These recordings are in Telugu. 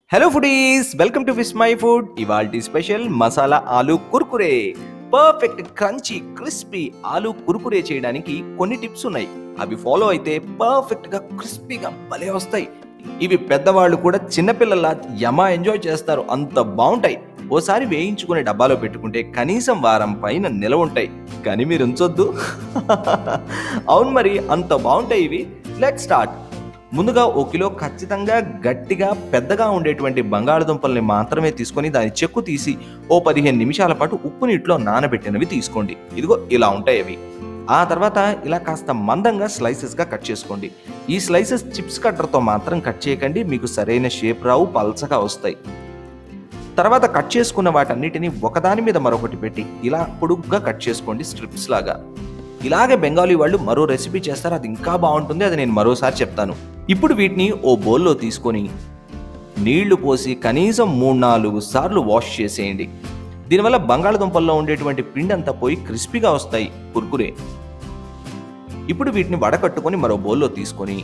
hello foodies welcome to Vismai food ఇవాల్టి special masala aloo kurkure perfect crunchy crispy ఆలు కుర్కురే చేయడానికి కొన్ని టిప్స్ ఉన్నాయి అవి ఫాలో అయితే పర్ఫెక్ట్ గా క్రిస్పీగా భలే వస్తాయి ఇవి పెద్దవాళ్ళు కూడా చిన్నపిల్లల యమ ఎంజాయ్ చేస్తారు అంత బాగుంటాయి ఓసారి వేయించుకునే డబ్బాలో పెట్టుకుంటే కనీసం వారం పైన నిలవ ఉంటాయి కానీ మీరు ఉంచొద్దు అవును మరి అంత బాగుంటాయి ఇవి లెట్ స్టార్ట్ ముందుగా ఓ కిలో ఖచ్చితంగా గట్టిగా పెద్దగా ఉండేటువంటి బంగాళదుంపల్ని మాత్రమే తీసుకొని దాని చెక్కు తీసి ఓ పదిహేను నిమిషాల పాటు ఉప్పు నీటిలో నానబెట్టినవి తీసుకోండి ఇదిగో ఇలా ఉంటాయి అవి ఆ తర్వాత ఇలా కాస్త మందంగా స్లైసెస్గా కట్ చేసుకోండి ఈ స్లైసెస్ చిప్స్ కట్టర్తో మాత్రం కట్ చేయకండి మీకు సరైన షేప్ రావు పల్చగా వస్తాయి తర్వాత కట్ చేసుకున్న వాటన్నిటిని ఒకదాని మీద మరొకటి పెట్టి ఇలా పొడుగ్గా కట్ చేసుకోండి స్ట్రిప్స్ లాగా ఇలాగే బెంగాలీ వాళ్ళు మరో రెసిపీ చేస్తారు అది ఇంకా బాగుంటుంది అది నేను మరోసారి చెప్తాను ఇప్పుడు వీటిని ఓ బౌల్లో తీసుకొని నీళ్లు పోసి కనీసం మూడు నాలుగు సార్లు వాష్ చేసేయండి దీనివల్ల బంగాళదుంపల్లో ఉండేటువంటి పిండి అంతా పోయి క్రిస్పీగా వస్తాయి కుర్కురే ఇప్పుడు వీటిని వడకట్టుకొని మరో బౌల్లో తీసుకొని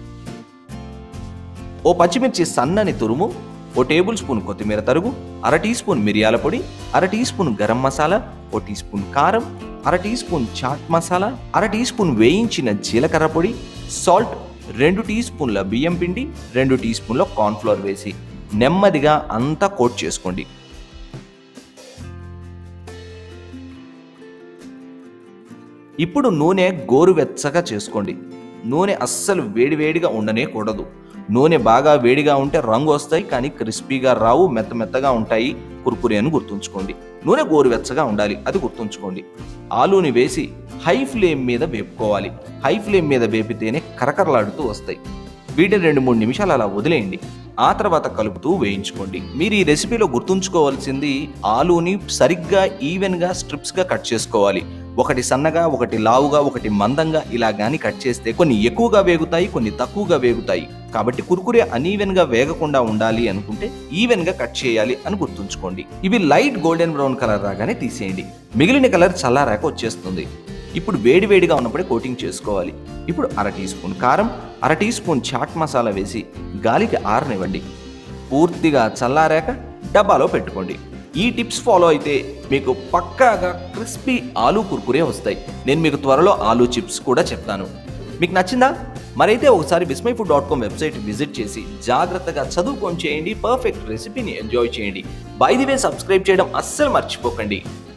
ఓ పచ్చిమిర్చి సన్నని తురుము ఓ టేబుల్ స్పూన్ కొత్తిమీర తరుగు అర టీ స్పూన్ మిరియాల పొడి అర టీ స్పూన్ గరం మసాలా ఓ టీ స్పూన్ కారం అర టీ స్పూన్ చాట్ మసాలా అర టీ స్పూన్ వేయించిన జీలకర్ర పొడి సాల్ట్ రెండు టీ స్పూన్ల బియ్యం పిండి రెండు టీ స్పూన్ల కార్న్ఫ్లోర్ వేసి నెమ్మదిగా అంతా కోట్ చేసుకోండి ఇప్పుడు నూనె గోరువెచ్చగా చేసుకోండి నూనె అస్సలు వేడివేడిగా ఉండనే కూడదు నూనె బాగా వేడిగా ఉంటే రంగు వస్తాయి కానీ క్రిస్పీగా రావు మెత్త మెత్తగా ఉంటాయి కుర్కురే అని గుర్తుంచుకోండి నూనె గోరువెచ్చగా ఉండాలి అది గుర్తుంచుకోండి ఆలూని వేసి హై ఫ్లేమ్ మీద వేపుకోవాలి హై ఫ్లేమ్ మీద వేపితేనే కరకరలాడుతూ వస్తాయి వీటిని రెండు మూడు నిమిషాలు అలా వదిలేయండి ఆ తర్వాత కలుపుతూ వేయించుకోండి మీరు ఈ రెసిపీలో గుర్తుంచుకోవాల్సింది ఆలూని సరిగ్గా ఈవెన్గా స్ట్రిప్స్గా కట్ చేసుకోవాలి ఒకటి సన్నగా ఒకటి లావుగా ఒకటి మందంగా ఇలా గాని కట్ చేస్తే కొన్ని ఎక్కువగా వేగుతాయి కొన్ని తక్కువగా వేగుతాయి కాబట్టి కురుకురే అనీవెన్ గా వేగకుండా ఉండాలి అనుకుంటే ఈవెన్ గా కట్ చేయాలి అని గుర్తుంచుకోండి ఇవి లైట్ గోల్డెన్ బ్రౌన్ కలర్ రాగానే తీసేయండి మిగిలిన కలర్ చల్లారాక వచ్చేస్తుంది ఇప్పుడు వేడివేడిగా ఉన్నప్పుడే కోటింగ్ చేసుకోవాలి ఇప్పుడు అర టీ స్పూన్ కారం అర టీ స్పూన్ చాట్ మసాలా వేసి గాలికి ఆరనివ్వండి పూర్తిగా చల్లారాక డబ్బాలో పెట్టుకోండి ఈ టిప్స్ ఫాలో అయితే మీకు పక్కాగా క్రిస్పీ ఆలూ కుర్కురే వస్తాయి నేను మీకు త్వరలో ఆలూ చిప్స్ కూడా చెప్తాను మీకు నచ్చిందా మరైతే ఒకసారి Vismai food dot com website visit చేసి జాగ్రత్తగా చదువుకొని చేయండి పర్ఫెక్ట్ రెసిపీని ఎంజాయ్ చేయండి బై ది వే సబ్స్క్రైబ్ చేయడం అస్సలు మర్చిపోకండి